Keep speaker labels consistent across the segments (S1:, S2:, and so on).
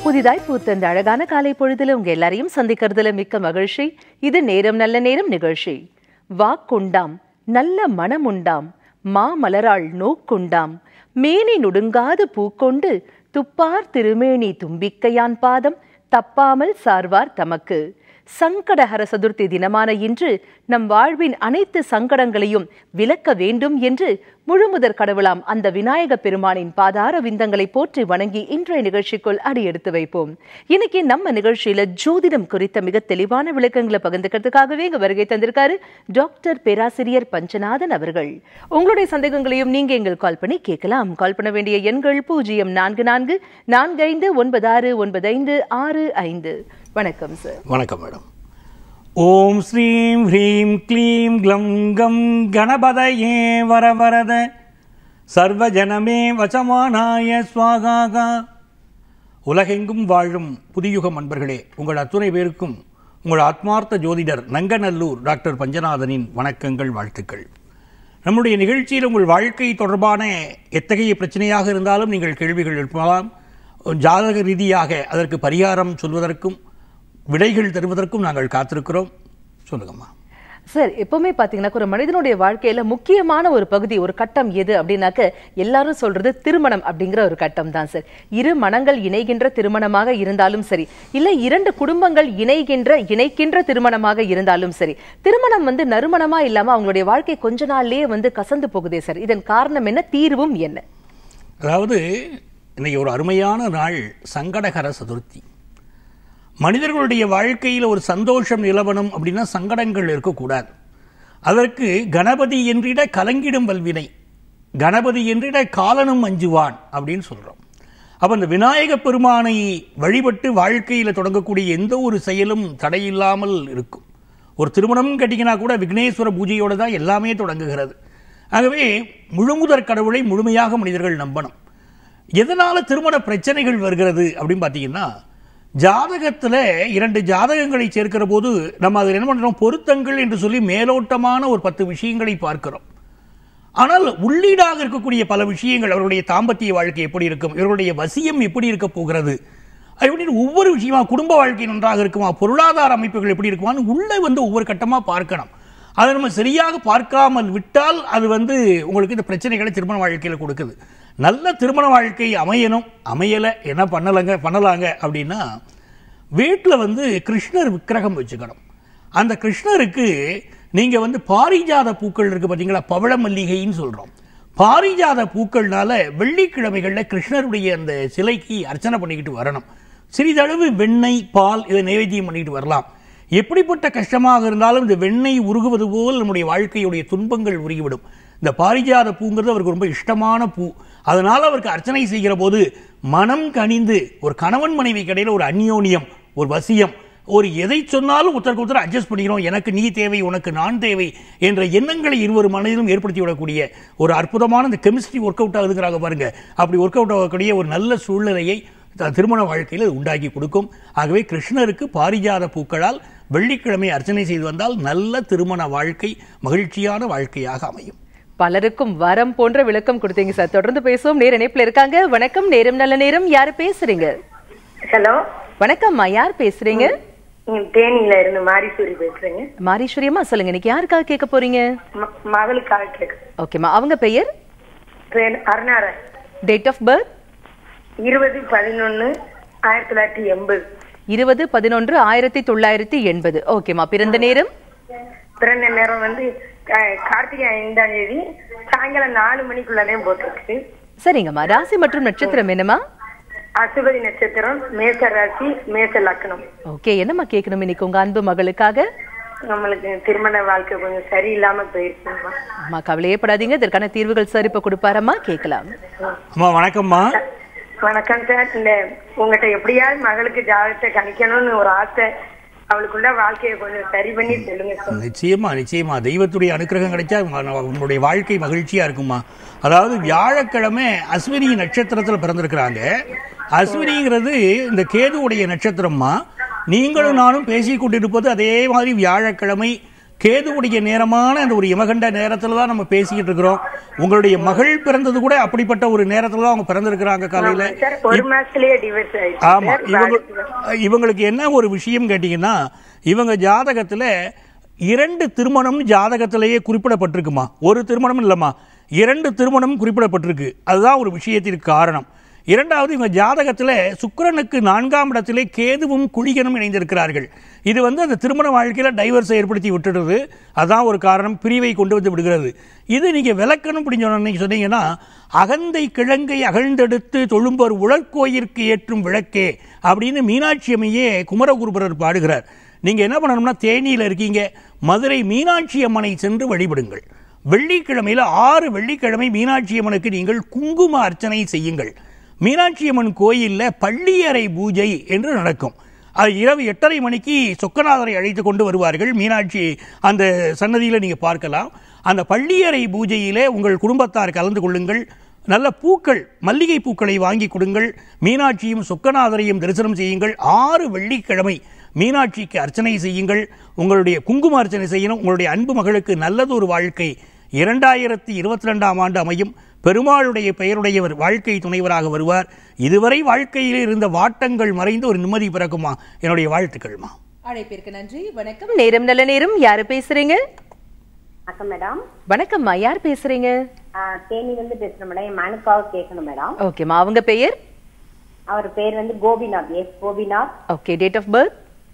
S1: புதிதாய் பூத்த இந்த அழகான காலை பொழுதுல உங்க எல்லாரையும் சந்திக்கிறதுல மிக்க மகிழ்ச்சி இது நேரம் நல்ல நேரம் நிகழ்ச்சி வாக்குண்டாம் நல்ல மனமுண்டாம் மாமலராள் நோக்குண்டாம் மேனி நுடுங்காது பூக்கொண்டு துப்பார் திருமேனி தும்பிக்கையான் பாதம் தப்பாமல் சார்வார் தமக்கு சங்கடஹர சதுர்த்தி தினமான இன்று நம் வாழ்வின் அனைத்து சங்கடங்களையும் விலக்க வேண்டும் என்று முழுமுதற் கடவுளாம் அந்த விநாயக பெருமானின் பாதார விந்தங்களை போற்றி வணங்கி இன்றைய நிகழ்ச்சிக்குள் அடியெடுத்து வைப்போம் இன்னைக்கு நம்ம நிகழ்ச்சியில ஜோதிடம் குறித்த மிக தெளிவான விளக்கங்களை பகிர்ந்துக்கிறதுக்காகவே இங்க வருகை தந்திருக்காரு டாக்டர் பேராசிரியர் பஞ்சநாதன் அவர்கள் உங்களுடைய சந்தேகங்களையும் நீங்க எங்கள் கால் பண்ணி கேட்கலாம் கால் பண்ண வேண்டிய எண்கள் பூஜ்ஜியம் நான்கு நான்கு நான்கு ஐந்து ஒன்பது ஆறு ஒன்பது ஐந்து ஆறு ஐந்து வணக்கம் சார்
S2: வணக்கம் மேடம் ஓம் ஸ்ரீம் ஹ்ரீம் க்ளீம் க்ளம் கம் கணபதயே வரவரத சர்வஜனமே வசமானாய ஸ்வாகாகா உலகெங்கும் வாழும் புதியுகம் அன்பர்களே உங்கள் அத்துணை பேருக்கும் உங்கள் ஆத்மார்த்த ஜோதிடர் நங்கநல்லூர் டாக்டர் பஞ்சநாதனின் வணக்கங்கள் வாழ்த்துக்கள் நம்முடைய நிகழ்ச்சியில் உங்கள் வாழ்க்கை தொடர்பான எத்தகைய பிரச்சனையாக இருந்தாலும் நீங்கள் கேள்விகள் எழுப்பலாம் ஜாதக ரீதியாக அதற்கு பரிகாரம் சொல்வதற்கும் விடைகள் தருவதற்கும் நாங்கள் காத்திருக்கிறோம் சொல்லுங்கம்மா
S1: சார் எப்பவுமே பாத்தீங்கன்னா ஒரு மனிதனுடைய வாழ்க்கையில முக்கியமான ஒரு பகுதி ஒரு கட்டம் எது அப்படின்னாக்க எல்லாரும் சொல்றது திருமணம் அப்படிங்கிற ஒரு கட்டம் தான் சார் இரு மனங்கள் இணைகின்ற திருமணமாக இருந்தாலும் சரி இல்ல இரண்டு குடும்பங்கள் இணைகின்ற இணைக்கின்ற திருமணமாக இருந்தாலும் சரி திருமணம் வந்து நறுமணமா இல்லாம அவங்களுடைய வாழ்க்கை கொஞ்ச நாள்லயே வந்து கசந்து போகுதே சார் இதன் காரணம் என்ன தீர்வும் என்ன
S2: அதாவது இன்னைக்கு ஒரு அருமையான நாள் சங்கடகர சதுர்த்தி மனிதர்களுடைய வாழ்க்கையில் ஒரு சந்தோஷம் நிலவணும் அப்படின்னா சங்கடங்கள் இருக்கக்கூடாது அதற்கு கணபதி என்றிட கலங்கிடும் வல்வினை கணபதி என்றிட காலனும் அஞ்சுவான் அப்படின்னு சொல்றோம் அப்ப இந்த விநாயக பெருமானை வழிபட்டு வாழ்க்கையில் தொடங்கக்கூடிய எந்த ஒரு செயலும் தடையில்லாமல் இருக்கும் ஒரு திருமணம் கட்டிக்கினா கூட விக்னேஸ்வர பூஜையோட தான் எல்லாமே தொடங்குகிறது ஆகவே முழுமுதற் கடவுளை முழுமையாக மனிதர்கள் நம்பணும் எதனால திருமண பிரச்சனைகள் வருகிறது அப்படின்னு பார்த்தீங்கன்னா ஜாதகத்துல இரண்டு ஜாதகங்களை சேர்க்கிற போது நம்ம அதில் என்ன பண்றோம் பொருத்தங்கள் என்று சொல்லி மேலோட்டமான ஒரு பத்து விஷயங்களை பார்க்கிறோம் ஆனால் உள்ளீடாக இருக்கக்கூடிய பல விஷயங்கள் அவருடைய தாம்பத்திய வாழ்க்கை எப்படி இருக்கும் இவருடைய வசியம் எப்படி இருக்க போகிறது அப்படின்னு ஒவ்வொரு விஷயமா குடும்ப வாழ்க்கை நன்றாக இருக்குமா பொருளாதார அமைப்புகள் எப்படி இருக்குமான்னு உள்ளே வந்து ஒவ்வொரு கட்டமா பார்க்கணும் அதை நம்ம சரியாக பார்க்காமல் விட்டால் அது வந்து உங்களுக்கு இந்த பிரச்சனைகளை திருமண வாழ்க்கையில் கொடுக்குது நல்ல திருமண வாழ்க்கை அமையணும் அமையலை என்ன பண்ணலைங்க பண்ணலாங்க அப்படின்னா வீட்டில் வந்து கிருஷ்ணர் விக்கிரகம் வச்சுக்கணும் அந்த கிருஷ்ணருக்கு நீங்கள் வந்து பாரிஜாத பூக்கள் இருக்குது பார்த்தீங்களா பவள மல்லிகைன்னு சொல்கிறோம் பாரிஜாத பூக்கள்னால வெள்ளிக்கிழமைகளில் கிருஷ்ணருடைய அந்த சிலைக்கு அர்ச்சனை பண்ணிக்கிட்டு வரணும் சிறிதளவு வெண்ணெய் பால் இதை நைவேத்தியம் பண்ணிக்கிட்டு வரலாம் எப்படிப்பட்ட கஷ்டமாக இருந்தாலும் இந்த வெண்ணெய் உருகுவது போல் நம்முடைய வாழ்க்கையுடைய துன்பங்கள் உருகிவிடும் இந்த பாரிஜாத பூங்கிறது அவருக்கு ரொம்ப இஷ்டமான பூ அதனால அவருக்கு அர்ச்சனை செய்கிற போது மனம் கனிந்து ஒரு கணவன் மனைவி கடையில் ஒரு அந்யோன்யம் ஒரு வசியம் ஒரு எதை சொன்னாலும் ஒருத்தருக்கு ஒருத்தர் அட்ஜஸ்ட் பண்ணிக்கிறோம் எனக்கு நீ தேவை உனக்கு நான் தேவை என்ற எண்ணங்களை இருவர் மனதிலும் ஏற்படுத்தி விடக்கூடிய ஒரு அற்புதமான இந்த கெமிஸ்ட்ரி ஒர்க் அவுட் ஆகுதுங்கிறாங்க பாருங்க அப்படி ஒர்க் அவுட் ஆகக்கூடிய ஒரு நல்ல சூழ்நிலையை த- திருமண வாழ்க்கையில் அது உண்டாக்கி கொடுக்கும் ஆகவே கிருஷ்ணருக்கு பாரிஜாத பூக்களால் வெள்ளிக்கிழமை அர்ச்சனை செய்து வந்தால் நல்ல திருமண வாழ்க்கை மகிழ்ச்சியான வாழ்க்கையாக அமையும்
S1: பலருக்கும் வரம் போன்ற விளக்கம் கொடுத்தீங்க சார் தொடர்ந்து பேசுவோம் நேர இணைப்புல இருக்காங்க வணக்கம் நேரம் நல்ல நேரம் யாரு பேசுறீங்க
S3: ஹலோ
S1: வணக்கம்மா யார் பேசுறீங்க
S3: இங்க தேனியில இருந்து மாரிசூரி பேசுறேங்க
S1: மாரீஸ்வரியம்மா சொல்லுங்க இன்னைக்கு யாருக்காக கேட்க போறீங்க
S3: ம- மகளுக்காக கேக்கு
S1: ஓகேம்மா அவங்க பெயர்
S3: பேர் அருணாரன்
S1: டேட் ஆஃப் பர்த்
S3: இருபது பதினொன்னு ஆயிரத்தி தொள்ளாயிரத்தி எண்பது
S1: இருபது பதினொன்று ஆயிரத்தி தொள்ளாயிரத்தி எண்பது ஓகேம்மா பிறந்த நேரம்
S3: பிறந்த நேரம் வந்து கா- கார்த்திகை ஐந்தாம் தேதி சாயங்காலம் நாலு மணிக்குள்ளதான் போட்டிருக்கு
S1: சரிங்கம்மா ராசி மற்றும் நட்சத்திரம் என்னம்மா
S3: அசுபதி நட்சத்திரம் மேச ராசி மேச லக்னம்
S1: ஓகே என்னம்மா கேட்கணும் இன்னைக்கு உங்க அன்பு மகளுக்காக
S3: நம்மளுக்கு திருமண வாழ்க்கை கொஞ்சம் சரியில்லாம போயிருக்குமா
S1: அம்மா கவலையே படாதீங்க இதற்கான தீர்வுகள் சார் இப்ப கொடுப்பாரம்மா கேட்கலாம்
S2: அம்மா வணக்கம்மா
S3: வணக்கம் சார் இந்த உங்ககிட்ட எப்படியாவது மகளுக்கு ஜாதகத்தை கணிக்கணும்னு ஒரு ஆசை அவளுக்குள்ள வாழ்க்கையை கொஞ்சம் சரி பண்ணி சொல்லுங்க சார்
S2: நிச்சயமா நிச்சயமா தெய்வத்துடைய அனுக்கிரகம் கிடைச்சா உங்க- உங்களுடைய வாழ்க்கை மகிழ்ச்சியா இருக்குமா அதாவது வியாழக்கிழமை அஸ்வினி நட்சத்திரத்துல பிறந்திருக்கிறாங்க அஸ்வினிங்கிறது இந்த கேதுவுடைய நட்சத்திரம்மா நீங்களும் நானும் பேசிக் கொண்டிருப்பது அதே மாதிரி வியாழக்கிழமை கேதுவுடைய நேரமான அந்த ஒரு இமகண்ட நேரத்துல தான் நம்ம பேசிக்கிட்டு இருக்கிறோம் உங்களுடைய மகள் பிறந்தது கூட அப்படிப்பட்ட ஒரு நேரத்துல தான் அவங்க பிறந்திருக்கிறாங்க காலையில
S3: சார் ஒரு மாசத்துலயே டிவோர்ஸ் ஆயிடுச்சு
S2: ஆமா
S3: சார்.
S2: இவங்க
S3: அடுத்து-
S2: இவங்களுக்கு என்ன ஒரு விஷயம் கேட்டீங்கன்னா இவங்க ஜாதகத்துல இரண்டு திருமணம் ஜாதகத்திலேயே குறிப்பிடப்பட்டிருக்குமா ஒரு திருமணம் இல்லைம்மா இரண்டு திருமணம் குறிப்பிடப்பட்டிருக்கு அதுதான் ஒரு விஷயத்திற்கு காரணம் இரண்டாவது இவங்க ஜாதகத்தில் சுக்கிரனுக்கு நான்காம் இடத்திலே கேதுவும் குளிகனும் இணைந்திருக்கிறார்கள் இது வந்து அந்த திருமண வாழ்க்கையில் டைவர்ஸை ஏற்படுத்தி விட்டுடுது அதான் ஒரு காரணம் பிரிவை கொண்டு வந்து விடுகிறது இது நீங்கள் விளக்கணும் அப்படின்னு சொன்ன நீங்க சொன்னீங்கன்னா அகந்தை கிழங்கை அகழ்ந்தெடுத்து தொழும்பர் உழற்கோயிற்கு ஏற்றும் விளக்கே அப்படின்னு மீனாட்சி அம்மையே குமரகுருபரர் பாடுகிறார் நீங்கள் என்ன பண்ணணும்னா தேனியில் இருக்கீங்க மதுரை மீனாட்சி அம்மனை சென்று வழிபடுங்கள் வெள்ளிக்கிழமையில் ஆறு வெள்ளிக்கிழமை மீனாட்சி அம்மனுக்கு நீங்கள் குங்கும அர்ச்சனை செய்யுங்கள் மீனாட்சி அம்மன் கோயிலில் பள்ளியறை பூஜை என்று நடக்கும் அது இரவு எட்டரை மணிக்கு சொக்கநாதரை அழைத்து கொண்டு வருவார்கள் மீனாட்சி அந்த சன்னதியில் நீங்கள் பார்க்கலாம் அந்த பள்ளியறை பூஜையிலே உங்கள் குடும்பத்தார் கலந்து கொள்ளுங்கள் நல்ல பூக்கள் மல்லிகை பூக்களை வாங்கி கொடுங்கள் மீனாட்சியும் சொக்கநாதரையும் தரிசனம் செய்யுங்கள் ஆறு வெள்ளிக்கிழமை மீனாட்சிக்கு அர்ச்சனை செய்யுங்கள் உங்களுடைய குங்கும அர்ச்சனை செய்யணும் உங்களுடைய அன்பு மகளுக்கு நல்லதொரு வாழ்க்கை இரண்டாயிரத்தி இருபத்தி ரெண்டாம் ஆண்டு அமையும் பெருமாளுடைய பெயருடையவர் வாழ்க்கை துணைவராக வருவார் இதுவரை வாழ்க்கையில் இருந்த வாட்டங்கள் மறைந்து ஒரு நிம்மதி பிறக்குமா என்னுடைய வாழ்த்துக்கள்மா
S1: அழைப்பிற்கு நன்றி வணக்கம் நேரம் நல்ல நேரம் யாரு பேசுறீங்க
S4: வணக்கம் மேடம்
S1: வணக்கம்மா யார் பேசுறீங்க
S4: தேனி வந்து பேசுறேன் மேடம் என் மனுக்காக கேட்கணும் மேடம்
S1: ஓகேம்மா அவங்க பெயர்
S4: அவர் பேர் வந்து Gopinath S Gopinath
S1: okay date of birth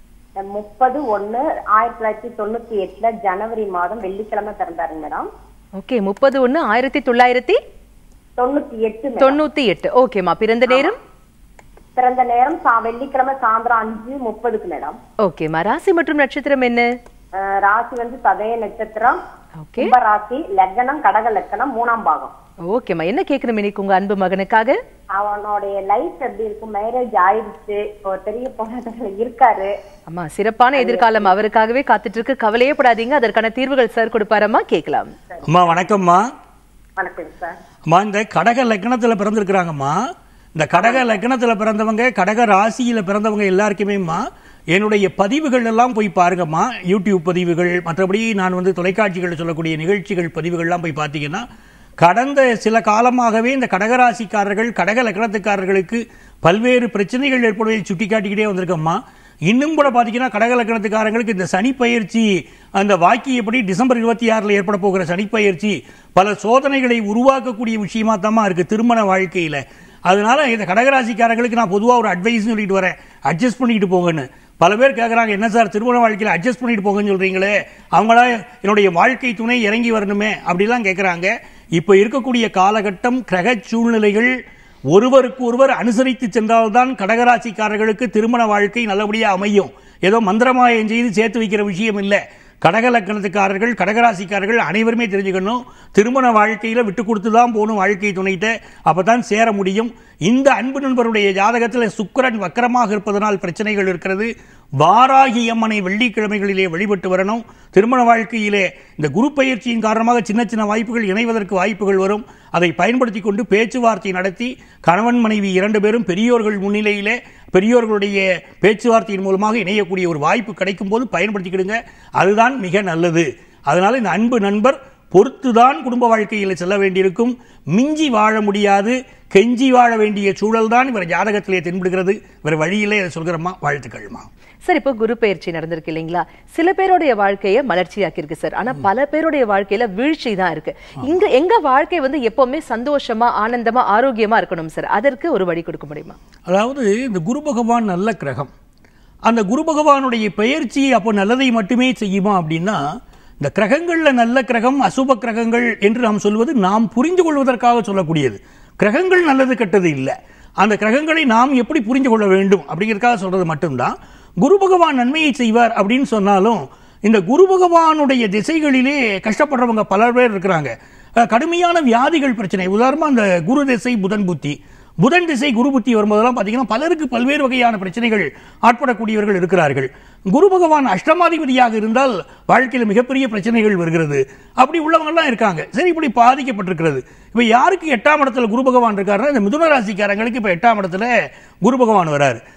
S4: முப்பது ஒன்னு ஆயிரத்தி தொள்ளாயிரத்தி தொண்ணூத்தி எட்டுல ஜனவரி மாதம் வெள்ளிக்கிழமை பிறந்தாருங்க மேடம்
S1: ஓகே முப்பது ஒன்று ஆயிரத்தி தொள்ளாயிரத்தி
S4: தொண்ணூத்தி எட்டு மேடம்.
S1: தொண்ணூத்தி எட்டு ஓகேம்மா பிறந்த நேரம்
S4: பிறந்த நேரம் சா- வெள்ளிக்கிழமை சாயந்தரம் அஞ்சு முப்பதுக்கு மேடம்
S1: ஓகேம்மா ராசி மற்றும் நட்சத்திரம் என்ன
S4: அஹ், ராசி வந்து சதய நட்சத்திரம்
S1: ஓகே
S4: கும்ப ராசி லக்னம் கடக லக்கணம் மூணாம் பாகம்
S1: ஓகேம்மா என்ன கேட்கணும் இன்னைக்கு உங்க அன்பு மகனுக்காக
S4: அவனுடைய லைஃப் எப்படி இருக்கும் மேரேஜ் ஆயிடுச்சு ஒரு பெரிய பொண்ணு இருக்காரு
S1: அம்மா சிறப்பான எதிர்காலம் அவருக்காகவே காத்துட்டு இருக்கு கவலையே படாதீங்க அதற்கான தீர்வுகள் சார் கொடுப்பாரம்மா கேட்கலாம்
S2: அம்மா வணக்கம்மா
S4: வணக்கம் சார்
S2: அம்மா இந்த கடக லக்னத்தில் பிறந்திருக்கிறாங்கம்மா இந்த கடக லக்னத்தில் பிறந்தவங்க கடக ராசியில் பிறந்தவங்க எல்லாருக்குமேம்மா என்னுடைய பதிவுகள் எல்லாம் போய் பாருங்கம்மா யூடியூப் பதிவுகள் மற்றபடி நான் வந்து தொலைக்காட்சிகளில் சொல்லக்கூடிய நிகழ்ச்சிகள் பதிவுகள்லாம் போய் பார்த்தீங்கன்னா கடந்த சில காலமாகவே இந்த கடகராசிக்காரர்கள் கடக லக்னத்துக்காரர்களுக்கு பல்வேறு பிரச்சனைகள் ஏற்படுவதை சுட்டி காட்டிக்கிட்டே வந்திருக்கம்மா இன்னும் கூட பார்த்தீங்கன்னா கடக லக்னத்துக்காரங்களுக்கு இந்த சனி பயிற்சி அந்த வாக்கியப்படி டிசம்பர் இருபத்தி ஆறில் ஏற்பட போகிற சனி பயிற்சி பல சோதனைகளை உருவாக்கக்கூடிய விஷயமா தாம்மா இருக்கு திருமண வாழ்க்கையில் அதனால இந்த கடகராசிக்காரங்களுக்கு நான் பொதுவாக ஒரு அட்வைஸ் சொல்லிட்டு வரேன் அட்ஜஸ்ட் பண்ணிட்டு போங்கன்னு பல பேர் கேட்குறாங்க என்ன சார் திருமண வாழ்க்கையில் அட்ஜஸ்ட் பண்ணிட்டு போங்கன்னு சொல்றீங்களே அவங்களா என்னுடைய வாழ்க்கை துணை இறங்கி வரணுமே அப்படிலாம் கேட்குறாங்க இப்போ இருக்கக்கூடிய காலகட்டம் கிரக சூழ்நிலைகள் ஒருவருக்கு ஒருவர் அனுசரித்து சென்றால்தான் கடகராசிக்காரர்களுக்கு திருமண வாழ்க்கை நல்லபடியாக அமையும் ஏதோ மந்திரமாயம் செய்து சேர்த்து வைக்கிற விஷயம் இல்லை கடக லக்கணத்துக்காரர்கள் கடகராசிக்காரர்கள் அனைவருமே தெரிஞ்சுக்கணும் திருமண வாழ்க்கையில விட்டு கொடுத்து தான் போகணும் வாழ்க்கை துணைகிட்ட அப்பதான் சேர முடியும் இந்த அன்பு நண்பருடைய ஜாதகத்தில் சுக்கிரன் வக்கரமாக இருப்பதனால் பிரச்சனைகள் இருக்கிறது வாராகி அம்மனை வெள்ளிக்கிழமைகளிலே வழிபட்டு வரணும் திருமண வாழ்க்கையிலே இந்த குரு பயிற்சியின் காரணமாக சின்ன சின்ன வாய்ப்புகள் இணைவதற்கு வாய்ப்புகள் வரும் அதை பயன்படுத்தி கொண்டு பேச்சுவார்த்தை நடத்தி கணவன் மனைவி இரண்டு பேரும் பெரியோர்கள் முன்னிலையிலே பெரியோர்களுடைய பேச்சுவார்த்தையின் மூலமாக இணையக்கூடிய ஒரு வாய்ப்பு கிடைக்கும் போது பயன்படுத்திக்கிடுங்க அதுதான் மிக நல்லது அதனால இந்த அன்பு நண்பர் பொறுத்துதான் குடும்ப வாழ்க்கையில் செல்ல வேண்டியிருக்கும் மிஞ்சி வாழ முடியாது கெஞ்சி வாழ வேண்டிய சூழல் தான் இவர் ஜாதகத்திலே தென்படுகிறது இவர் வழியிலே இதை சொல்கிறோமா வாழ்த்துக்கள்மா
S1: சார் இப்போ குரு பயிற்சி நடந்திருக்கு இல்லைங்களா சில பேருடைய வாழ்க்கைய மலர்ச்சியாக்கி இருக்கு சார் ஆனா பல பேருடைய வாழ்க்கையில வீழ்ச்சி தான் இருக்கு இங்க எங்க வாழ்க்கை வந்து எப்பவுமே சந்தோஷமா ஆனந்தமா ஆரோக்கியமா இருக்கணும் சார் அதற்கு ஒரு வழி கொடுக்க முடியுமா
S2: அதாவது இந்த குரு பகவான் நல்ல கிரகம் அந்த குரு பகவானுடைய பெயர்ச்சி அப்போ நல்லதை மட்டுமே செய்யுமா அப்படின்னா இந்த கிரகங்கள்ல நல்ல கிரகம் அசுப கிரகங்கள் என்று நாம் சொல்வது நாம் புரிந்து கொள்வதற்காக சொல்லக்கூடியது கிரகங்கள் நல்லது கெட்டது இல்லை அந்த கிரகங்களை நாம் எப்படி புரிந்து கொள்ள வேண்டும் அப்படிங்கிறதுக்காக சொல்றது மட்டும்தான் குரு பகவான் நன்மையை செய்வார் அப்படின்னு சொன்னாலும் இந்த குரு பகவானுடைய திசைகளிலே கஷ்டப்படுறவங்க பல பேர் இருக்கிறாங்க அஹ் கடுமையான வியாதிகள் பிரச்சனை உதாரணமா அந்த குரு திசை புதன் புத்தி புதன் திசை குரு புத்தி வரும்போதெல்லாம் பார்த்தீங்கன்னா பலருக்கு பல்வேறு வகையான பிரச்சனைகள் ஆட்படக்கூடியவர்கள் இருக்கிறார்கள் குரு பகவான் அஷ்டமாதிபதியாக இருந்தால் வாழ்க்கையில் மிகப்பெரிய பிரச்சனைகள் வருகிறது அப்படி உள்ளவங்கெல்லாம் இருக்காங்க சரி இப்படி பாதிக்கப்பட்டிருக்கிறது இப்போ யாருக்கு எட்டாம் இடத்துல குரு பகவான் இருக்காருன்னா இந்த மிதுன ராசிக்காரங்களுக்கு இப்போ எட்டாம் இடத்துல குரு பகவான் வராரு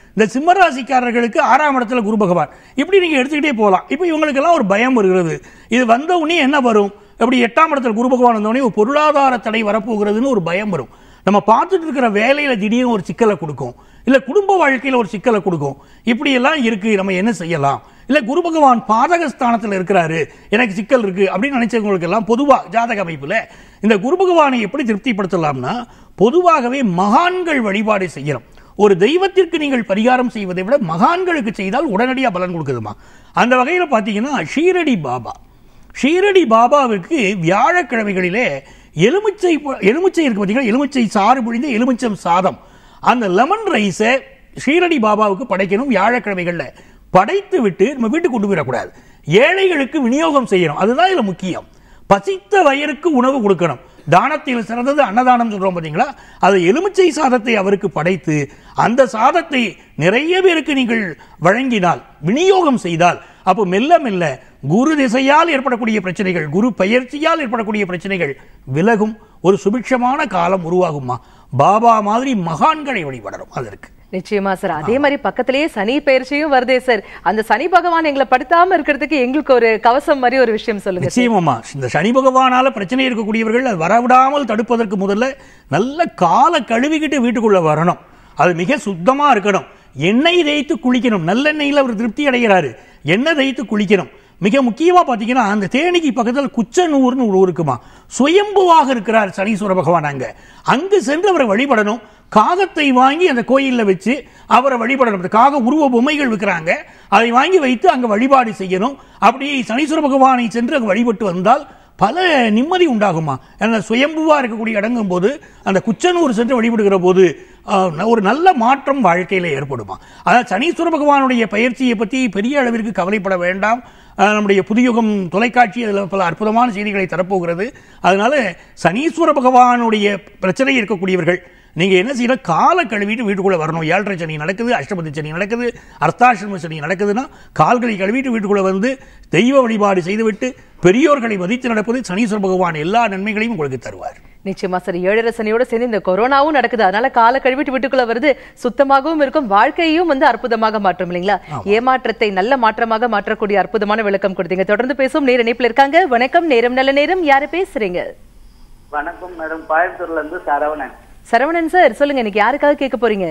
S2: இந்த சிம்மராசிக்காரர்களுக்கு ஆறாம் இடத்துல குரு பகவான் இப்படி நீங்க எடுத்துக்கிட்டே போகலாம் இப்போ இவங்களுக்கெல்லாம் ஒரு பயம் வருகிறது இது வந்த உடனே என்ன வரும் அப்படி எட்டாம் இடத்துல குரு பகவான் வந்த உடனே ஒரு பொருளாதார தடை வரப்போகிறதுன்னு ஒரு பயம் வரும் நம்ம பார்த்துட்டு இருக்கிற வேலையில திடீர்னு ஒரு சிக்கலை கொடுக்கும் இல்ல குடும்ப வாழ்க்கையில ஒரு சிக்கலை கொடுக்கும் இப்படி எல்லாம் இருக்கு நம்ம என்ன செய்யலாம் இல்ல குரு பகவான் பாதக ஸ்தானத்துல இருக்கிறாரு எனக்கு சிக்கல் இருக்கு அப்படின்னு நினைச்சவங்களுக்கு எல்லாம் பொதுவா ஜாதக அமைப்புல இந்த குரு பகவானை எப்படி திருப்திப்படுத்தலாம்னா பொதுவாகவே மகான்கள் வழிபாடு செய்யணும் ஒரு தெய்வத்திற்கு நீங்கள் பரிகாரம் செய்வதை விட மகான்களுக்கு செய்தால் உடனடியாக பலன் கொடுக்குதுமா அந்த வகையில் பார்த்தீங்கன்னா ஷீரடி பாபா ஷீரடி பாபாவிற்கு வியாழக்கிழமைகளிலே எலுமிச்சை ப- எலுமிச்சை இருக்கு பார்த்தீங்களா எலுமிச்சை சாறு புழிந்த எலுமிச்சம் சாதம் அந்த லெமன் ரைஸை ஷீரடி பாபாவுக்கு படைக்கணும் வியாழக்கிழமைகளில் படைத்து விட்டு நம்ம வீட்டுக்கு கொண்டு போயிடக்கூடாது ஏழைகளுக்கு விநியோகம் செய்யணும் அதுதான் இதில் முக்கியம் பசித்த வயிறுக்கு உணவு கொடுக்கணும் தானத்தில் சிறந்தது அன்னதானம் சொல்றோம் பார்த்தீங்களா அது எலுமிச்சை சாதத்தை அவருக்கு படைத்து அந்த சாதத்தை நிறைய பேருக்கு நீங்கள் வழங்கினால் விநியோகம் செய்தால் அப்போ மெல்ல மெல்ல குரு திசையால் ஏற்படக்கூடிய பிரச்சனைகள் குரு பெயர்ச்சியால் ஏற்படக்கூடிய பிரச்சனைகள் விலகும் ஒரு சுபிட்சமான காலம் உருவாகுமா பாபா மாதிரி மகான்களை வழிபடணும் அதற்கு
S1: நிச்சயமா சார் அதே மாதிரி பக்கத்திலேயே சனி பயிற்சியும் வருதே சார் அந்த சனி பகவான் எங்களை படுத்தாம இருக்கிறதுக்கு எங்களுக்கு ஒரு கவசம் மாதிரி ஒரு விஷயம் சொல்லுங்க சார்.
S2: நிச்சயமாமா இந்த சனி பகவானால பிரச்சனை இருக்கக்கூடியவர்கள் அது வரவிடாமல் தடுப்பதற்கு முதல்ல நல்ல காலை கழுவிக்கிட்டு வீட்டுக்குள்ள வரணும் அது மிக சுத்தமா இருக்கணும் எண்ணெய் தேய்த்து குளிக்கணும் நல்லெண்ணெயில் அவர் திருப்தி அடைகிறாரு எண்ணெய் தேய்த்து குளிக்கணும் மிக முக்கியமா பாத்தீங்கன்னா அந்த தேனிக்கு பக்கத்தில் குச்சனூர்னு ஒரு ஊர் இருக்குமா சுயம்புவாக இருக்கிறார் சனீஸ்வர பகவான் அங்க அங்கு சென்று அவரை வழிபடணும் காகத்தை வாங்கி அந்த கோயில்ல வச்சு அவரை வழிபடணும் இந்த காக உருவ பொம்மைகள் விற்கிறாங்க அதை வாங்கி வைத்து அங்க வழிபாடு செய்யணும் அப்படி சனீஸ்வர பகவானை சென்று அங்கு வழிபட்டு வந்தால் பல நிம்மதி உண்டாகுமா ஏன்னா சுயம்புவா இருக்கக்கூடிய இடங்கும் போது அந்த குச்சனூர் சென்று வழிபடுகிற போது ஆஹ், ஒரு நல்ல மாற்றம் வாழ்க்கையில ஏற்படுமா அதாவது சனீஸ்வர பகவானுடைய பயிற்சியை பற்றி பெரிய அளவிற்கு கவலைப்பட வேண்டாம் ஆஹ், நம்முடைய புதியுகம் தொலைக்காட்சி அதில் பல அற்புதமான செய்திகளை தரப்போகிறது அதனால சனீஸ்வர பகவானுடைய பிரச்சனை இருக்கக்கூடியவர்கள் நீங்க என்ன செய்யணும் காலை கழுவிட்டு வீட்டுக்குள்ள வரணும் ஏழரை சனி நடக்குது அஷ்டபதி சனி நடக்குது அர்த்தாசிரம சனி நடக்குதுன்னா கால்களை கழுவிட்டு வீட்டுக்குள்ள வந்து தெய்வ வழிபாடு செய்துவிட்டு பெரியோர்களை மதித்து நடப்பது சனீஸ்வர பகவான் எல்லா நன்மைகளையும் உங்களுக்கு தருவார்
S1: நிச்சயமா சார் ஏழரை சனியோட சேர்ந்து இந்த கொரோனாவும் நடக்குது அதனால காலை கழுவிட்டு வீட்டுக்குள்ள வருது சுத்தமாகவும் இருக்கும் வாழ்க்கையும் வந்து அற்புதமாக மாற்றும் இல்லைங்களா ஏமாற்றத்தை நல்ல மாற்றமாக மாற்றக்கூடிய அற்புதமான விளக்கம் கொடுத்தீங்க தொடர்ந்து பேசும் நேர இணைப்புல இருக்காங்க வணக்கம் நேரம் நல்ல நேரம் யாரு பேசுறீங்க
S5: வணக்கம் மேடம் கோயம்புத்தூர்ல இருந்து சரவணன்
S1: சரவணன் சார் சொல்லுங்க இன்னைக்கு யாருக்காக கேட்க போறீங்க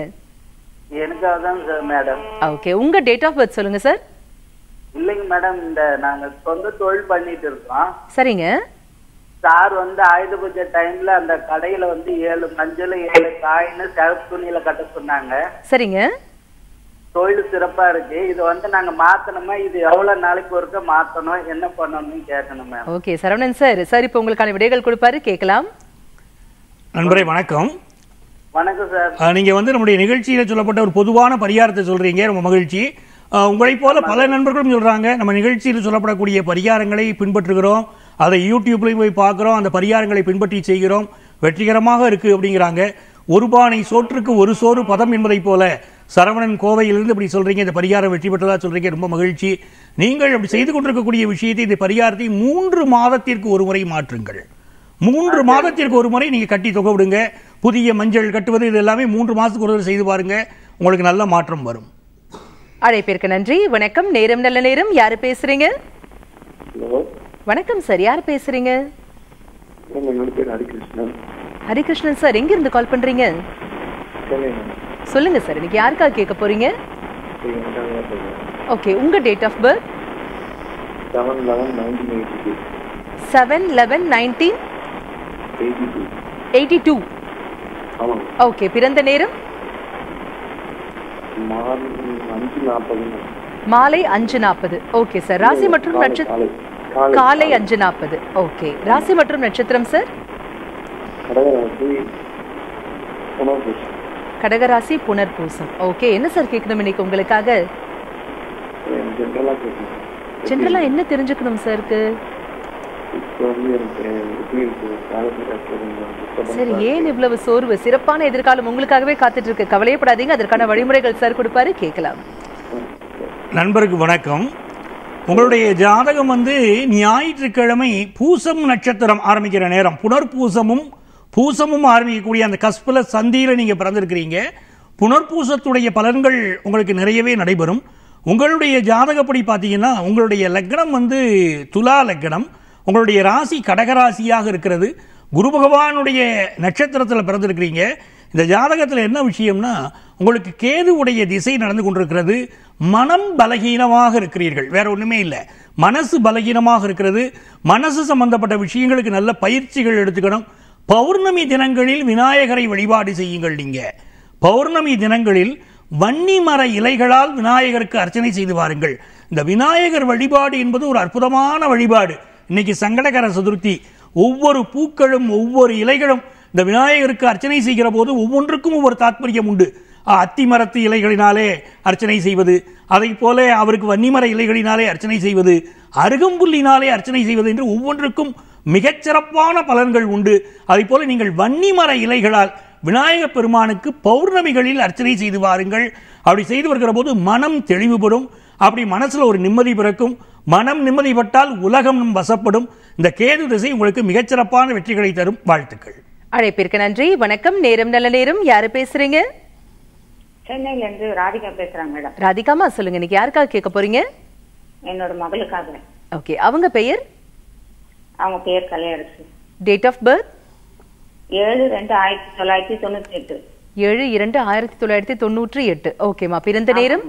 S5: எனக்காக தான் சார் மேடம்
S1: ஓகே உங்க டேட் ஆஃப் பர்த் சொல்லுங்க சார்
S5: இல்லைங்க மேடம் இந்த நாங்க சொந்த தொழில் பண்ணிட்டு இருக்கோம்
S1: சரிங்க
S5: சார் வந்து ஆயுத பூஜை டைம்ல அந்த கடையில வந்து ஏழு மஞ்சள் ஏழு காயின்னு சிவப்பு துணியில கட்ட சொன்னாங்க
S1: சரிங்க
S5: தொழில் சிறப்பா இருக்கு இது வந்து நாங்க மாத்தணுமா இது எவ்வளவு நாளைக்கு ஒருக்க மாத்தணும் என்ன பண்ணணும்னு கேட்கணும் ma'am
S1: okay Saravanan sir sir இப்போ உங்களுக்கான விடைகள் கொடுப்பாரு கேட்கலாம்
S2: நண்பரே வணக்கம்
S5: வணக்கம் சார்
S2: ஆஹ், நீங்க வந்து நம்முடைய நிகழ்ச்சியில சொல்லப்பட்ட ஒரு பொதுவான பரிகாரத்தை சொல்றீங்க ரொம்ப மகிழ்ச்சி ஆஹ், உங்களைப் போல பல நண்பர்களும் சொல்றாங்க நம்ம நிகழ்ச்சியில் சொல்லப்படக்கூடிய பரிகாரங்களை பின்பற்றுகிறோம் அதை யூடியூப்லையும் போய் பார்க்குறோம் அந்த பரிகாரங்களை பின்பற்றி செய்கிறோம் வெற்றிகரமாக இருக்கு அப்படிங்கிறாங்க ஒரு பானை சோற்றுக்கு ஒரு சோறு பதம் என்பதைப் போல சரவணன் கோவையிலிருந்து இப்படி சொல்றீங்க இந்த பரிகாரம் வெற்றி பெற்றதா சொல்றீங்க ரொம்ப மகிழ்ச்சி நீங்கள் அப்படி செய்து கொண்டிருக்கக்கூடிய விஷயத்தை இந்த பரிகாரத்தை மூன்று மாதத்திற்கு ஒரு முறை மாற்றுங்கள் மூன்று மாதத்திற்கு ஒரு முறை நீங்க கட்டி தொகை விடுங்க புதிய மஞ்சள் கட்டுவது இது எல்லாமே மூன்று மாசத்துக்கு ஒரு தடவை செய்து பாருங்க உங்களுக்கு நல்ல மாற்றம் வரும்
S1: அழைப்பிற்கு நன்றி வணக்கம் நேரம் நல்ல நேரம் யாரு பேசுறீங்க
S6: ஹலோ
S1: வணக்கம் சார் யார் பேசுறீங்க
S6: மேம் என்னோட பேர் ஹரிகிருஷ்ணன்
S1: ஹரிகிருஷ்ணன் சார் எங்க இருந்து கால் பண்றீங்க
S6: சென்னை மேம்
S1: சொல்லுங்க சார் இன்னைக்கு யாருக்காக கேட்க போறீங்க
S6: எனக்காக சொல்கிறேன்
S1: ஓகே உங்க date of birth
S6: seven eleven nineteen eighty two
S1: seven eleven nineteen
S6: eighty two
S1: eighty two
S6: ஆமாங்க
S1: ஓகே பிறந்த நேரம்
S6: மார்னிங் அஞ்சு நாற்பது
S1: மாலை அஞ்சு நாற்பது ஓகே சார் ராசி மற்றும்
S6: காலை
S1: நட்சத்திரம்
S6: காலை
S1: காலை அஞ்சு நாற்பது ஓகே ராசி மற்றும் நட்சத்திரம் சார்
S6: கடகராசி உணவு
S1: கடகராசி புனர்பூசம் ஓகே என்ன சார் கேட்கணும் இன்னைக்கு உங்களுக்காக
S6: ஜென்ரலாக கேட்கணும்
S1: ஜென்ரலா என்ன தெரிஞ்சுக்கணும் சாருக்கு
S6: இப்போ வந்து எனக்கு எப்படி இருக்கு காலத்தில்
S1: சரி ஏன் இவ்வளவு சோர்வு சிறப்பான எதிர்காலம் உங்களுக்காகவே காத்துட்டு இருக்கு கவலையப்படாதீங்க அதற்கான வழிமுறைகள் சார் கொடுப்பாரு கேட்கலாம்
S2: நண்பருக்கு வணக்கம் உங்களுடைய ஜாதகம் வந்து ஞாயிற்றுக்கிழமை பூசம் நட்சத்திரம் ஆரம்பிக்கிற நேரம் புனர்பூசமும் பூசமும் ஆரம்பிக்கக்கூடிய அந்த கஸ்பல சந்தியில நீங்க பிறந்திருக்கிறீங்க புனர்பூசத்துடைய பலன்கள் உங்களுக்கு நிறையவே நடைபெறும் உங்களுடைய ஜாதகப்படி பார்த்தீங்கன்னா உங்களுடைய லக்னம் வந்து துலா லக்னம் உங்களுடைய ராசி கடகராசியாக இருக்கிறது குரு பகவானுடைய நட்சத்திரத்தில் பிறந்திருக்கிறீங்க இந்த ஜாதகத்தில் என்ன விஷயம்னா உங்களுக்கு கேதுவுடைய திசை நடந்து கொண்டிருக்கிறது மனம் பலகீனமாக இருக்கிறீர்கள் வேற ஒன்றுமே இல்லை மனசு பலகீனமாக இருக்கிறது மனசு சம்பந்தப்பட்ட விஷயங்களுக்கு நல்ல பயிற்சிகள் எடுத்துக்கணும் பௌர்ணமி தினங்களில் விநாயகரை வழிபாடு செய்யுங்கள் நீங்க பௌர்ணமி தினங்களில் வன்னி மர இலைகளால் விநாயகருக்கு அர்ச்சனை செய்து வாருங்கள் இந்த விநாயகர் வழிபாடு என்பது ஒரு அற்புதமான வழிபாடு இன்னைக்கு சங்கடகர சதுர்த்தி ஒவ்வொரு பூக்களும் ஒவ்வொரு இலைகளும் இந்த விநாயகருக்கு அர்ச்சனை செய்கிற போது ஒவ்வொன்றுக்கும் ஒவ்வொரு தாத்பரியம் உண்டு அஹ், அத்தி மரத்து இலைகளினாலே அர்ச்சனை செய்வது அதை போல அவருக்கு வன்னிமர இலைகளினாலே அர்ச்சனை செய்வது அருகம்புல்லினாலே அர்ச்சனை செய்வது என்று ஒவ்வொன்றுக்கும் மிகச்சிறப்பான பலன்கள் உண்டு அதை போல நீங்கள் வன்னிமர இலைகளால் விநாயகப் பெருமானுக்கு பௌர்ணமிகளில் அர்ச்சனை செய்து வாருங்கள் அப்படி செய்து வருகிற போது மனம் தெளிவு பெறும் அப்படி மனசுல ஒரு நிம்மதி பிறக்கும் மனம் நிம்மதிப்பட்டால் உலகம் வசப்படும் இந்த கேது திசை உங்களுக்கு மிகச்சிறப்பான வெற்றிகளை தரும் வாழ்த்துக்கள்
S1: அழைப்பிற்கு நன்றி வணக்கம் நேரம் நல்ல நேரம் யாரு பேசுறீங்க
S7: சென்னையில இருந்து ராதிகா பேசுறாங்க மேடம்
S1: ராதிகாமா சொல்லுங்க இன்னைக்கு யாருக்காக கேட்க போறீங்க
S7: என்னோட மகளுக்காக
S1: ஓகே அவங்க பெயர்
S7: அவங்க பேர் கலையரசு
S1: டேட் ஆஃப் பர்த்
S7: ஏழு ரெண்டு ஆயிரத்தி தொள்ளாயிரத்தி தொண்ணூத்தி எட்டு
S1: ஏழு இரண்டு ஆயிரத்தி தொள்ளாயிரத்தி தொண்ணூற்றி எட்டு ஓகேமா பிறந்த நேரம்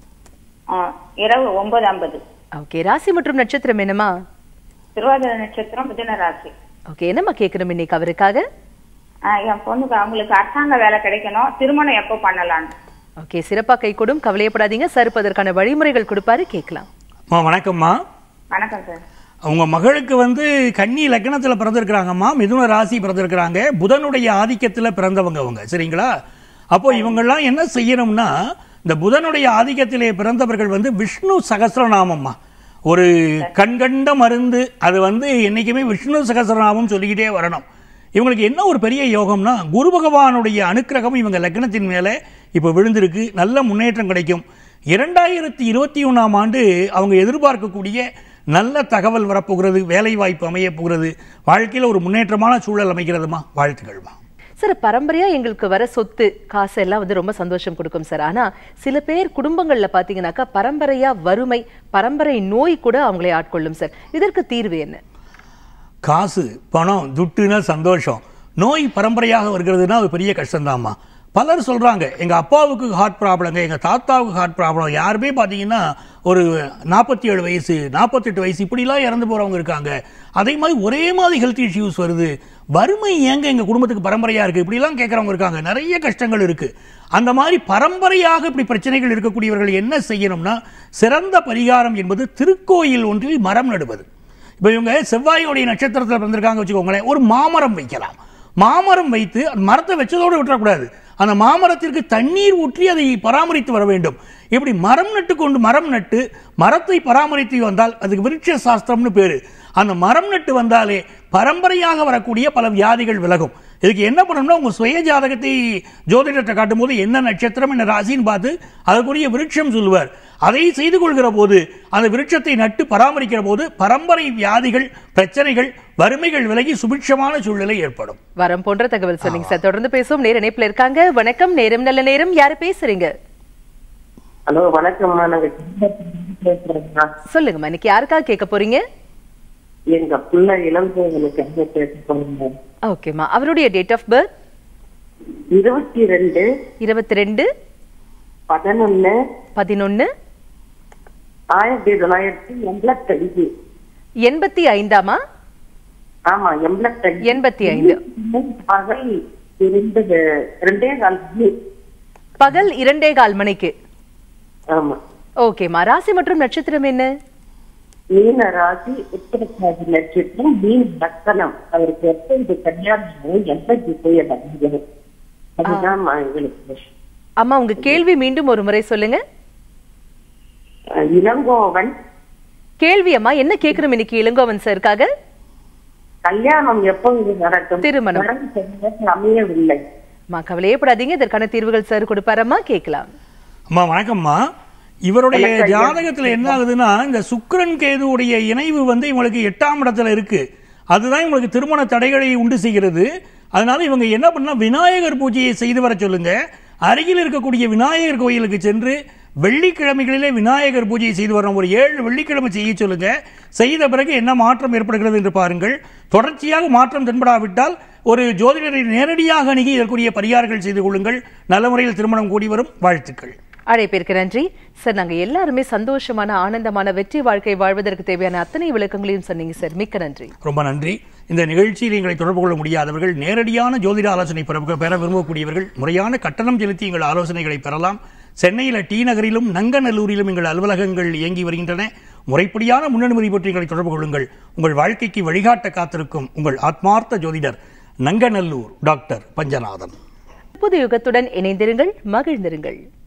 S7: ஆ, இரவு ஒன்பது ஐம்பது
S1: ஓகே ராசி மற்றும் நட்சத்திரம் என்னமா
S7: திருவாதிரை நட்சத்திரம் மிதுன ராசி
S1: ஓகே என்னம்மா கேட்கணும் இன்னைக்கு அவருக்காக
S7: ஆ, என் பொண்ணுக்கு அவங்களுக்கு அரசாங்க வேலை கிடைக்கணும் திருமணம் எப்போ பண்ணலான்னு
S1: ஓகே சிறப்பா கை கொடும் கவலையப்படாதீங்க சார் இப்ப அதற்கான வழிமுறைகள் கொடுப்பாரு கேட்கலாம்
S2: அம்மா வணக்கம்மா
S7: வணக்கம் சார்
S2: உங்க மகளுக்கு வந்து கன்னி லக்னத்தில் பிறந்திருக்கிறாங்கம்மா மிதுன ராசி பிறந்திருக்கிறாங்க புதனுடைய ஆதிக்கத்தில் பிறந்தவங்க அவங்க சரிங்களா அப்போ இவங்கெல்லாம் என்ன செய்யணும்னா இந்த புதனுடைய ஆதிக்கத்திலே பிறந்தவர்கள் வந்து விஷ்ணு சகசிரநாமம்மா ஒரு கண்கண்ட மருந்து அது வந்து என்னைக்குமே விஷ்ணு சகசிரநாமம் சொல்லிக்கிட்டே வரணும் இவங்களுக்கு என்ன ஒரு பெரிய யோகம்னா குரு பகவானுடைய அனுக்கிரகம் இவங்க லக்னத்தின் மேலே இப்போ விழுந்திருக்கு நல்ல முன்னேற்றம் கிடைக்கும் இரண்டாயிரத்தி இருபத்தி ஒன்றாம் ஆண்டு அவங்க எதிர்பார்க்கக்கூடிய நல்ல தகவல் வரப்போகிறது வேலை வாய்ப்பு அமையப் போகிறது வாழ்க்கையில் ஒரு முன்னேற்றமான சூழல் அமைக்கிறதுமா வாழ்த்துக்கள்மா
S1: சார் பரம்பரையா எங்களுக்கு வர சொத்து காசு எல்லாம் வந்து ரொம்ப சந்தோஷம் கொடுக்கும் சார் ஆனா சில பேர் குடும்பங்கள்ல பாத்தீங்கன்னாக்கா பரம்பரையா வறுமை பரம்பரை நோய் கூட அவங்களை ஆட்கொள்ளும் சார் இதற்கு தீர்வு என்ன
S2: காசு பணம் துட்டுன்னா சந்தோஷம் நோய் பரம்பரையாக வருகிறதுனா அது பெரிய கஷ்டம்தாம்மா பலர் சொல்றாங்க எங்க அப்பாவுக்கு ஹார்ட் ப்ராப்ளங்க எங்க தாத்தாவுக்கு ஹார்ட் ப்ராப்ளம் யாருமே பார்த்தீங்கன்னா ஒரு நாற்பத்தி ஏழு வயசு நாற்பத்தெட்டு வயசு இப்படிலாம் இறந்து போறவங்க இருக்காங்க அதே மாதிரி ஒரே மாதிரி ஹெல்த் இஷ்யூஸ் வருது வறுமை ஏங்க எங்க குடும்பத்துக்கு பரம்பரையா இருக்கு இப்படிலாம் கேட்கறவங்க இருக்காங்க நிறைய கஷ்டங்கள் இருக்கு அந்த மாதிரி பரம்பரையாக இப்படி பிரச்சனைகள் இருக்கக்கூடியவர்கள் என்ன செய்யணும்னா சிறந்த பரிகாரம் என்பது திருக்கோயில் ஒன்றில் மரம் நடுவது இப்போ இவங்க செவ்வாயோடைய நட்சத்திரத்தில் பிறந்திருக்காங்க வச்சுக்கோங்களேன் ஒரு மாமரம் வைக்கலாம் மாமரம் வைத்து அந்த மரத்தை வச்சதோடு விட்டுறக்கூடாது அந்த மாமரத்திற்கு தண்ணீர் ஊற்றி அதை பராமரித்து வர வேண்டும் இப்படி மரம் நட்டு கொண்டு மரம் நட்டு மரத்தை பராமரித்து வந்தால் அதுக்கு விருட்ச சாஸ்திரம்னு பேரு அந்த மரம் நட்டு வந்தாலே பரம்பரையாக வரக்கூடிய பல வியாதிகள் விலகும் இதுக்கு என்ன பண்ணணும்னா உங்க சுய ஜாதகத்தை ஜோதிடத்தை காட்டும் போது என்ன நட்சத்திரம் என்ன ராசின்னு பார்த்து அதற்குரிய விருட்சம் சொல்லுவார் அதை செய்து கொள்கிற போது அந்த விருட்சத்தை நட்டு பராமரிக்கிற போது பரம்பரை வியாதிகள் பிரச்சனைகள் வறுமைகள் விலகி சுபிட்சமான சூழ்நிலை ஏற்படும்
S1: வரம் போன்ற தகவல் சொன்னீங்க சார் தொடர்ந்து பேசுவோம் நேர இணைப்புல இருக்காங்க வணக்கம் நேரம் நல்ல நேரம் யாரு பேசுறீங்க
S8: ஹலோ வணக்கம்மா நாங்க பேசுறோம்மா
S1: சொல்லுங்கம்மா இன்னைக்கு யாருக்காக கேட்க போறீங்க
S8: எங்க பிள்ளை இளங்கோவனுக்கு என்ன பேச போறீங்க
S1: ஓகேம்மா அவருடைய டேட் ஆஃப் பர்த்
S8: இருபத்தி ரெண்டு
S1: இருபத்தி ரெண்டு
S8: பதினொன்னு
S1: பதினொன்னு
S8: ஆயிரத்தி தொள்ளாயிரத்தி எண்பத்தஞ்சு
S1: எண்பத்தி ஐந்தாமா
S8: ஆமா எண்பத்தஞ்சு
S1: எண்பத்தி ஐந்து
S8: பகல் இரண்டு ரெண்டே கால் மணி.
S1: பகல் இரண்டே கால் மணிக்கு
S8: ஆமா
S1: ஓகேம்மா ராசி மற்றும் நட்சத்திரம் என்ன
S8: மீன ராசி உத்தரகாசி நட்சத்திரம் மீன் லக்கணம் அவருக்கு எப்ப இது கல்யாணம் எந்த திசைய நடந்தது அதுதான் எங்களுக்கு
S1: அம்மா உங்க கேள்வி மீண்டும் ஒரு முறை சொல்லுங்க
S8: அஹ் இளங்கோவன்
S1: கேள்வி அம்மா என்ன கேக்குறோம் இன்னைக்கு இளங்கோவன் சாருக்காக
S8: கல்யாணம் எப்பொழுது நடக்கும்
S1: திருமணம்.
S8: வரன் சரியாக அமையவில்லை
S1: அம்மா கவலையப்படாதீங்க இதற்கான தீர்வுகள் சார் கொடுப்பாரம்மா கேட்கலாம்
S2: அம்மா வணக்கம்மா இவருடைய ஜாதகத்துல என்ன ஆகுதுன்னா இந்த சுக்கிரன் கேதுவுடைய இணைவு வந்து இவங்களுக்கு எட்டாம் இடத்துல இருக்கு அதுதான் இவங்களுக்கு திருமண தடைகளை உண்டு செய்கிறது அதனால இவங்க என்ன பண்ணா விநாயகர் பூஜையை செய்து வர சொல்லுங்க அருகில் இருக்கக்கூடிய விநாயகர் கோயிலுக்கு சென்று வெள்ளிக்கிழமைகளிலே விநாயகர் பூஜை செய்து வரணும் ஒரு ஏழு வெள்ளிக்கிழமை செய்ய சொல்லுங்க செய்த பிறகு என்ன மாற்றம் ஏற்படுகிறது என்று பாருங்கள் தொடர்ச்சியாக மாற்றம் தென்படாவிட்டால் ஒரு ஜோதிடரை நேரடியாக அணுகி இதற்குரிய பரிகாரங்கள் செய்து கொள்ளுங்கள் நல்ல முறையில் திருமணம் கூடி வரும் வாழ்த்துக்கள்
S1: அழைப்பிற்கு நன்றி சார் நாங்க எல்லாருமே சந்தோஷமான ஆனந்தமான வெற்றி வாழ்க்கை வாழ்வதற்கு தேவையான அத்தனை விளக்கங்களையும் சொன்னீங்க சார் மிக்க நன்றி
S2: ரொம்ப நன்றி இந்த நிகழ்ச்சியில் எங்களை தொடர்பு கொள்ள முடியாதவர்கள் நேரடியான ஜோதிட ஆலோசனை பெற பெற விரும்பக்கூடியவர்கள் முறையான கட்டணம் செலுத்தி எங்கள் ஆலோசனைகளை பெறலாம் சென்னையில் டி நகரிலும் நங்கநல்லூரிலும் எங்கள் அலுவலகங்கள் இயங்கி வருகின்றன முறைப்படியான முன்னனுமதி பற்றி எங்களை தொடர்பு கொள்ளுங்கள் உங்கள் வாழ்க்கைக்கு வழிகாட்ட காத்திருக்கும் உங்கள் ஆத்மார்த்த ஜோதிடர் நங்கநல்லூர் டாக்டர் பஞ்சநாதன்
S1: புது யுகத்துடன் இணைந்திருங்கள் மகிழ்ந்திருங்கள்